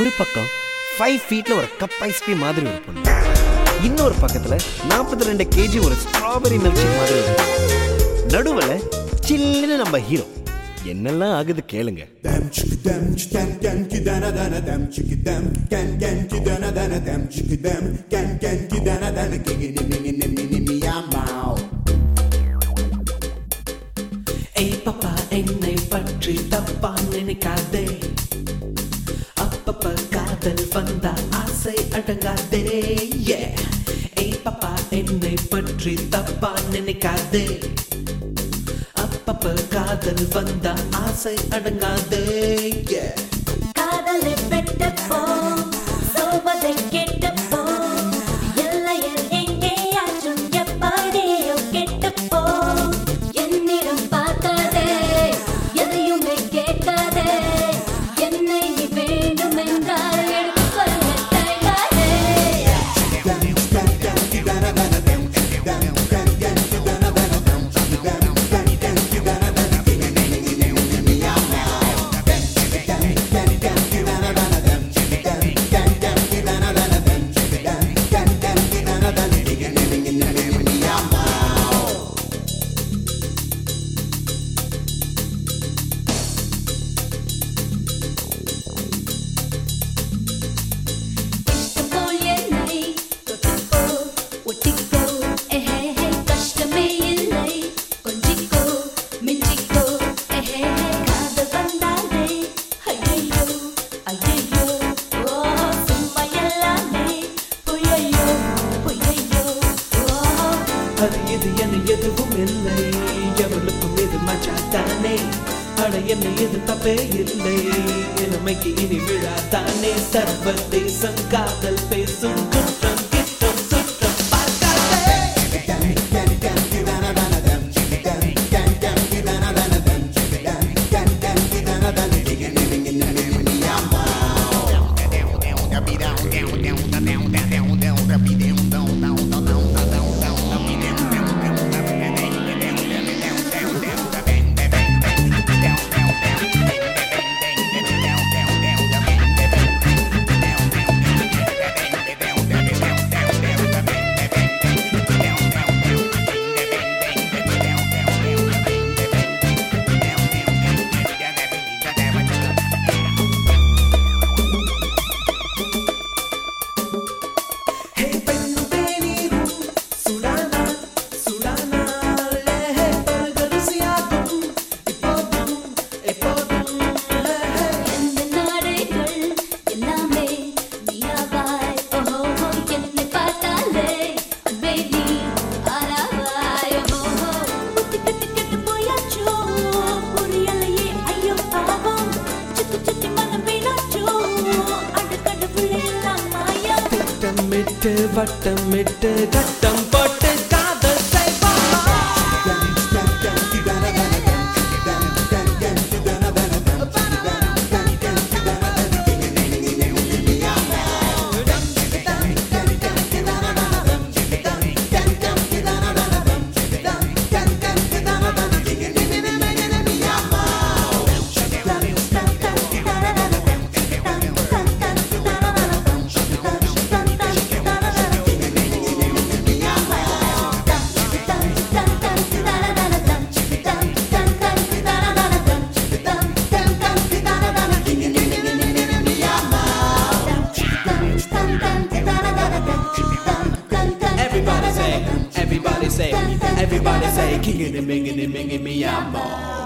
ஒரு பக்கம் ஃபைவ் ஃபீட்ல ஒரு கப் ஐஸ்கிரீம் மாதிரி ஒரு பொண்ணு இன்னொரு பக்கத்துல நாற்பத்தி ரெண்டு கேஜி ஒரு ஸ்ட்ராபெரி மில்க் ஷேக் மாதிரி ஒரு பொண்ணு நடுவுல சில்லுன்னு நம்ம ஹீரோ என்னெல்லாம் ஆகுது கேளுங்க Dem chiki dem chicken can ki dana dana dem chiki dem can can ki dana dana dem chiki dem can can ki dana dana kigi ni ni ni ni ni mi amao. ஏய் பாப்பா என்னை பற்றி தப்பா நினைக்காதே அப்பப்ப காதல் வந்தா ஆசை அடங்காதே Yeah. ஏய் பாப்பா என்னை பற்றி தப்பா நினைக்காதே அப்பப்ப காதல் வந்தா ஆசை அடங்காதே Yeah. காதலை வெட்டப்போ சொல்வதை கேட்டப்போ எல்லையில் எங்கேயாச்சும் எப்படியோ கெட்டப்போ என்னிடம் பார்க்காதே எதையுமே கேட்காதே என்னை நீ வேண்டும் என்றால் எடுத்துக்கொள்ள தயாரே இஷ்டப்போல் என்னை தொட்டுக்கோ, ஒட்டிக்கோ, எஹேஹே, கஷ்டமே இல்லை. கொஞ்சிக்கோ, மிஞ்சிக்கோ, எஹேஹே, காதல் வந்தாலே, ஐயையோ, ஐயையோ, ஓ, சும்மா எல்லாமே, பொய்யையோ, பொய்யையோ, ஓ. அது இது என எதுவும் இல்லை எவளுக்கும் இது மச்சாத்தானே அட என்ன இது தப்பே இல்லை இளமைக்கு இனி விழாதானே சர்வதேசம் காதல் பேசும் குற்றம் கிட்டம் சுற்றம் பார்க்காதே ஹே பெண்ணும் தேநீரும் சுடானா சுடானா ஹே பரகரசியாகும் இப்போதும் எப்போதும் ஹே எந்த நாடுகள் எல்லாமே நீயாவாய் ஓஹோ என்னை பார்த்தாலே பேபி ஆராவாய் ஓஹோ புத்தி கட்டு கெட்டு போயாச்சோ புரியலையே ஐயோ பாவம் சுத்தி சுத்தி மனம் வீணாச்சோ அடுக்கடுப்புள்ள எல்லாம் மாயா திட்டமிட்டு வட்டமிட்டு கட்டம் போட்டு காதல் செய்வாமா Everybody say, everybody say, everybody say, kicking and minging and minging me, I'm